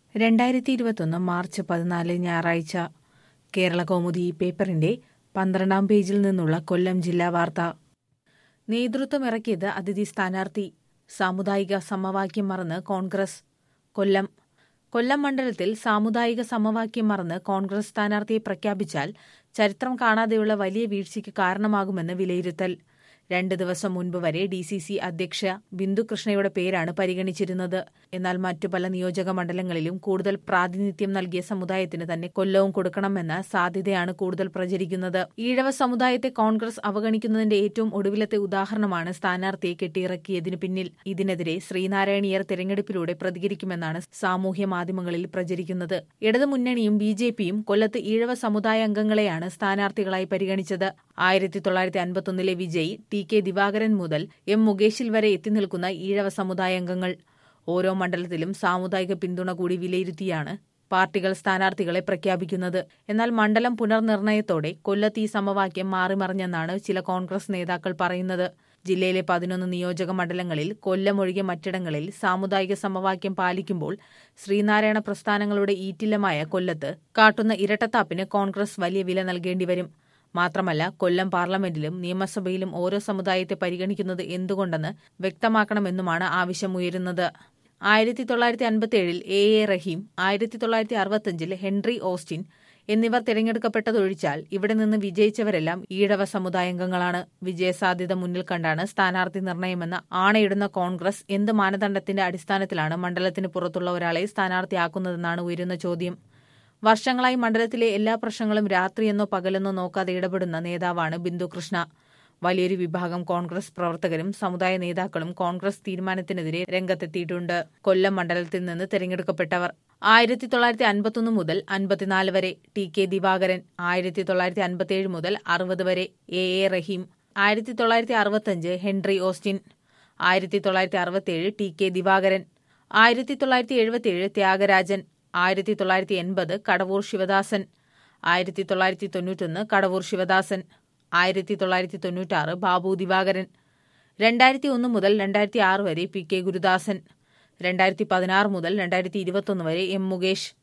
രണ്ടായിരത്തി ഇരുപത്തൊന്ന് മാർച്ച് പതിനാല് ഞായറാഴ്ച കേരള കൗമുദി പേപ്പറിന്റെ പന്ത്രണ്ടാം പേജിൽ നിന്നുള്ള കൊല്ലം ജില്ലാ വാർത്ത നേതൃത്വമിറക്കിയത് അതിഥി സ്ഥാനാർത്ഥി സാമുദായിക സമവാക്യം മറന്ന് കോൺഗ്രസ് കൊല്ലം കൊല്ലം മണ്ഡലത്തിൽ സാമുദായിക സമവാക്യം മറന്ന് കോൺഗ്രസ് സ്ഥാനാർത്ഥിയെ പ്രഖ്യാപിച്ചാൽ ചരിത്രം കാണാതെയുള്ള വലിയ വീഴ്ചയ്ക്ക് കാരണമാകുമെന്ന് വിലയിരുത്തൽ രണ്ട് ദിവസം മുൻപ് വരെ ഡി സി സി അധ്യക്ഷ ബിന്ദു കൃഷ്ണയുടെ പേരാണ് പരിഗണിച്ചിരുന്നത് എന്നാൽ മറ്റു പല നിയോജക മണ്ഡലങ്ങളിലും കൂടുതൽ പ്രാതിനിധ്യം നൽകിയ സമുദായത്തിന് തന്നെ കൊല്ലവും കൊടുക്കണമെന്ന സാധ്യതയാണ് കൂടുതൽ പ്രചരിക്കുന്നത് ഈഴവ സമുദായത്തെ കോൺഗ്രസ് അവഗണിക്കുന്നതിന്റെ ഏറ്റവും ഒടുവിലത്തെ ഉദാഹരണമാണ് സ്ഥാനാർത്ഥിയെ കെട്ടിയിറക്കിയതിനു പിന്നിൽ ഇതിനെതിരെ ശ്രീനാരായണീയർ തെരഞ്ഞെടുപ്പിലൂടെ പ്രതികരിക്കുമെന്നാണ് സാമൂഹ്യ മാധ്യമങ്ങളിൽ പ്രചരിക്കുന്നത് ഇടതുമുന്നണിയും ബി ജെ പിയും കൊല്ലത്ത് ഈഴവ സമുദായ അംഗങ്ങളെയാണ് സ്ഥാനാർത്ഥികളായി പരിഗണിച്ചത് ആയിരത്തി തൊള്ളായിരത്തി അൻപത്തൊന്നിലെ വിജയ് ടി കെ ദിവാകരൻ മുതൽ എം മുകേഷിൽ വരെ എത്തിനിൽക്കുന്ന ഈഴവ സമുദായ അംഗങ്ങൾ ഓരോ മണ്ഡലത്തിലും സാമുദായിക പിന്തുണ കൂടി വിലയിരുത്തിയാണ് പാർട്ടികൾ സ്ഥാനാർത്ഥികളെ പ്രഖ്യാപിക്കുന്നത് എന്നാൽ മണ്ഡലം പുനർനിർണയത്തോടെ കൊല്ലത്ത് ഈ സമവാക്യം മാറിമറിഞ്ഞെന്നാണ് ചില കോൺഗ്രസ് നേതാക്കൾ പറയുന്നത് ജില്ലയിലെ പതിനൊന്ന് നിയോജക മണ്ഡലങ്ങളിൽ കൊല്ലമൊഴികെ മറ്റിടങ്ങളിൽ സാമുദായിക സമവാക്യം പാലിക്കുമ്പോൾ ശ്രീനാരായണ പ്രസ്ഥാനങ്ങളുടെ ഈറ്റില്ലമായ കൊല്ലത്ത് കാട്ടുന്ന ഇരട്ടത്താപ്പിന് കോൺഗ്രസ് വലിയ വില നൽകേണ്ടി വരും മാത്രമല്ല കൊല്ലം പാർലമെന്റിലും നിയമസഭയിലും ഓരോ സമുദായത്തെ പരിഗണിക്കുന്നത് എന്തുകൊണ്ടെന്ന് വ്യക്തമാക്കണമെന്നുമാണ് ആവശ്യമുയരുന്നത് ആയിരത്തി തൊള്ളായിരത്തി അൻപത്തിയേഴിൽ എ എ റഹീം ആയിരത്തി തൊള്ളായിരത്തി അറുപത്തിയഞ്ചിൽ ഹെൻറി ഓസ്റ്റിൻ എന്നിവർ തിരഞ്ഞെടുക്കപ്പെട്ടതൊഴിച്ചാൽ ഇവിടെ നിന്ന് വിജയിച്ചവരെല്ലാം ഈഴവ സമുദായാംഗങ്ങളാണ് വിജയസാധ്യത മുന്നിൽ കണ്ടാണ് സ്ഥാനാർത്ഥി നിർണയമെന്ന് ആണയിടുന്ന കോൺഗ്രസ് എന്ത് മാനദണ്ഡത്തിന്റെ അടിസ്ഥാനത്തിലാണ് മണ്ഡലത്തിന് പുറത്തുള്ള ഒരാളെ സ്ഥാനാർത്ഥിയാക്കുന്നതെന്നാണ് ഉയരുന്ന ചോദ്യം വർഷങ്ങളായി മണ്ഡലത്തിലെ എല്ലാ പ്രശ്നങ്ങളും രാത്രിയെന്നോ പകലെന്നോ നോക്കാതെ ഇടപെടുന്ന നേതാവാണ് ബിന്ദു കൃഷ്ണ വലിയൊരു വിഭാഗം കോൺഗ്രസ് പ്രവർത്തകരും സമുദായ നേതാക്കളും കോൺഗ്രസ് തീരുമാനത്തിനെതിരെ രംഗത്തെത്തിയിട്ടുണ്ട് കൊല്ലം മണ്ഡലത്തിൽ നിന്ന് തെരഞ്ഞെടുക്കപ്പെട്ടവർ ആയിരത്തി തൊള്ളായിരത്തി അൻപത്തൊന്ന് മുതൽ അൻപത്തിനാല് വരെ ടി കെ ദിവാകരൻ ആയിരത്തി തൊള്ളായിരത്തി അൻപത്തിയേഴ് മുതൽ അറുപത് വരെ എ എ റഹീം ആയിരത്തി തൊള്ളായിരത്തി അറുപത്തഞ്ച് ഹെൻറി ഓസ്റ്റിൻ ആയിരത്തി തൊള്ളായിരത്തി അറുപത്തിയേഴ് ടി കെ ദിവാകരൻ ആയിരത്തി തൊള്ളായിരത്തി എഴുപത്തിയേഴ് ത്യാഗരാജൻ ആയിരത്തി തൊള്ളായിരത്തി എൺപത് കടവൂർ ശിവദാസൻ ആയിരത്തി തൊള്ളായിരത്തി തൊണ്ണൂറ്റൊന്ന് കടവൂർ ശിവദാസൻ ആയിരത്തി തൊള്ളായിരത്തി തൊണ്ണൂറ്റാറ് ബാബു ദിവാകരൻ രണ്ടായിരത്തി ഒന്ന് മുതൽ രണ്ടായിരത്തി ആറ് വരെ പി കെ ഗുരുദാസൻ രണ്ടായിരത്തി പതിനാറ് മുതൽ രണ്ടായിരത്തി ഇരുപത്തൊന്ന് വരെ എം മുകേഷ്